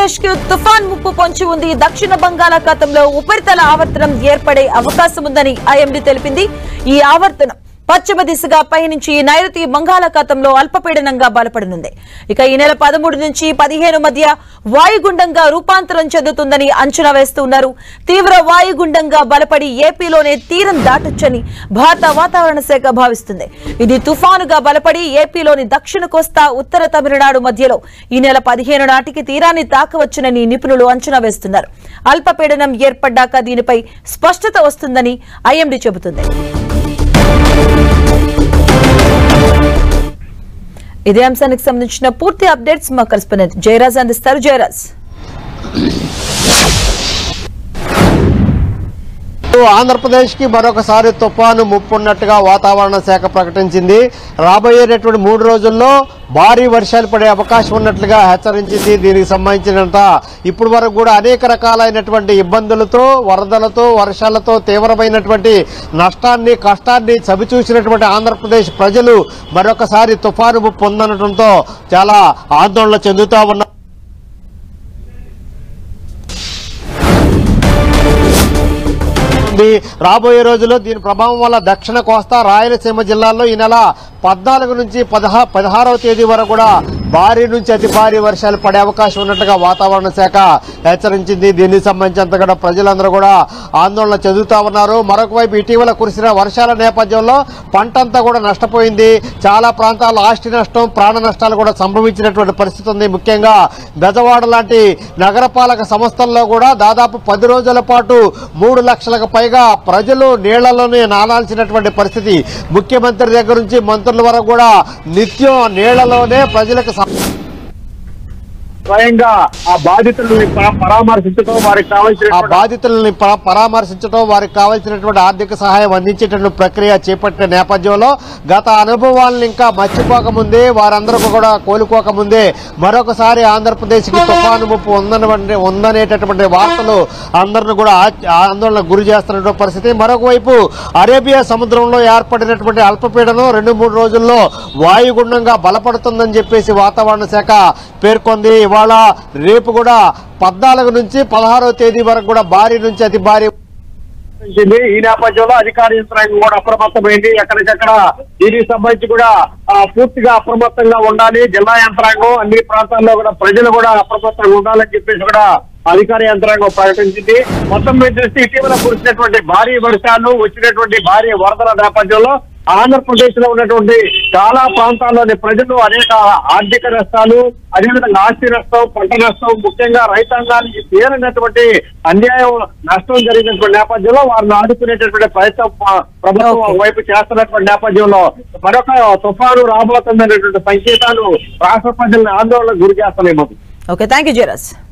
ఆంధ్రప్రదేశ్ కు తుఫాన్ ముప్పు పొంచి ఉంది దక్షిణ బంగాళాఖాతంలో ఉపరితల ఆవర్తనం ఏర్పడే అవకాశం ఉందని ఐఎండీ తెలిపింది ఈ ఆవర్తనం పశ్చిమ దిశగా పయనించి నైరుతి బంగాళాఖాతంలో అల్పపీడనంగా బలపడనుంది ఇక ఈ నెల పదమూడు నుంచి పదిహేను మధ్య వాయుగుండంగా రూపాంతరం చెందుతుందని అంచనా వేస్తున్నారు తీవ్ర వాయుగుండంగా బలపడి ఏపీలోనే తీరం దాటొచ్చని భారత వాతావరణ శాఖ భావిస్తుంది ఇది తుఫానుగా బలపడి ఏపీలోని దక్షిణ కోస్తా ఉత్తర తమిళనాడు మధ్యలో ఈ నెల పదిహేను నాటికి తీరాన్ని తాకవచ్చునని నిపుణులు అంచనా వేస్తున్నారు అల్పపీడనం ఏర్పడ్డాక దీనిపై స్పష్టత వస్తుందని ఐఎండీ చెబుతుంది ఇదే అంశానికి సంబంధించిన పూర్తి అప్డేట్స్ మా కరెస్పాండెంట్ జయరాజ్ అందిస్తారు జయరాజ్ ఆంధ్రప్రదేశ్ కి మరొకసారి తుఫాను ముప్పున్నట్టుగా వాతావరణ శాఖ ప్రకటించింది రాబోయేటటువంటి మూడు రోజుల్లో భారీ వర్షాలు పడే అవకాశం ఉన్నట్లుగా హెచ్చరించింది దీనికి సంబంధించినంత ఇప్పటి వరకు కూడా అనేక రకాలైనటువంటి ఇబ్బందులతో వరదలతో వర్షాలతో తీవ్రమైనటువంటి నష్టాన్ని కష్టాన్ని చవిచూసినటువంటి ఆంధ్రప్రదేశ్ ప్రజలు మరొకసారి తుఫాను ముప్పు ఉందనడంతో చాలా ఆందోళన చెందుతా ఉన్నారు ఉంది రాబోయే రోజుల్లో దీని ప్రభావం వల్ల దక్షిణ కోస్తా రాయలసీమ జిల్లాల్లో ఈ నెల పద్నాలుగు నుంచి పదహా పదహారవ తేదీ వరకు కూడా భారీ నుంచి అతి భారీ వర్షాలు పడే అవకాశం ఉన్నట్టుగా వాతావరణ శాఖ హెచ్చరించింది దీనికి సంబంధించినంత కూడా ప్రజలందరూ కూడా ఆందోళన చెందుతా ఉన్నారు మరొక వైపు ఇటీవల కురిసిన వర్షాల నేపథ్యంలో పంట అంతా కూడా నష్టపోయింది చాలా ప్రాంతాల్లో ఆస్తి నష్టం ప్రాణ నష్టాలు కూడా సంభవించినటువంటి పరిస్థితి ఉంది ముఖ్యంగా బెజవాడ లాంటి నగరపాలక సంస్థల్లో కూడా దాదాపు పది రోజుల పాటు మూడు లక్షలకు పైగా ప్రజలు నీళ్లలోనే నానాల్సినటువంటి పరిస్థితి ముఖ్యమంత్రి దగ్గర నుంచి మంత్రుల వరకు కూడా నిత్యం నీళ్లలోనే ప్రజలకు స- స్వయంగా ఆ బాధితులను ప- పరామర్శించడం వారికి ఆ కావాల్సిన బాధితులని ప- పరామర్శించడం వారికి కావాల్సినటువంటి ఆర్థిక సహాయం అందించేటువంటి ప్రక్రియ చేపట్టిన నేపథ్యంలో గత అనుభవాలను ఇంకా మర్చిపోకముందే వారందరూ కూడా కోలుకోకముందే మరొకసారి ఆంధ్రప్రదేశ్కి తుఫాను ముప్పు ఉందనటువంటి ఉందనేటటువంటి వార్తలు అందరిని కూడా ఆ- ఆందోళనకు గురి చేస్తున్నటువంటి పరిస్థితి మరొక వైపు అరేబియా సముద్రంలో ఏర్పడినటువంటి అల్పపీడనం రెండు మూడు రోజుల్లో వాయుగుండంగా బలపడుతుందని చెప్పేసి వాతావరణ శాఖ పేర్కొంది ఇవాళ రేపు కూడా పద్నాలుగు నుంచి పదహారవ తేదీ వరకు కూడా భారీ నుంచి అతి భారీ వచ్చింది ఈ నేపథ్యంలో అధికార యంత్రాంగం కూడా అప్రమత్తమైంది ఎక్కడికక్కడ దీనికి సంబంధించి కూడా ఆ, పూర్తిగా అప్రమత్తంగా ఉండాలి జిల్లా యంత్రాంగం అన్ని ప్రాంతాల్లో కూడా ప్రజలు కూడా అప్రమత్తంగా ఉండాలని చెప్పేసి కూడా అధికార యంత్రాంగం ప్రకటించింది మొత్తం మీద చూస్తే ఇటీవల కురిసినటువంటి భారీ వర్షాలు వచ్చినటువంటి భారీ వరదల నేపథ్యంలో ఆంధ్రప్రదేశ్ లో ఉన్నటువంటి చాలా ప్రాంతాల్లోని ప్రజలు అనేక ఆర్థిక నష్టాలు అదేవిధంగా ఆస్తి నష్టం పంట నష్టం ముఖ్యంగా రైతాంగానికి తీరనటువంటి అన్యాయం నష్టం జరిగినటువంటి నేపథ్యంలో వారిని ఆదుకునేటటువంటి ప్రయత్నం ప- ప్రభుత్వం Okay. వైపు చేస్తున్నటువంటి నేపథ్యంలో మరొక తుఫాను రాబోతుందనేటువంటి సంకేతాలు రాష్ట్ర ప్రజలను ఆందోళనకు గురి చేస్తున్నాయి మాకు ఓకే థ్యాంక్ యూ జయరాజ్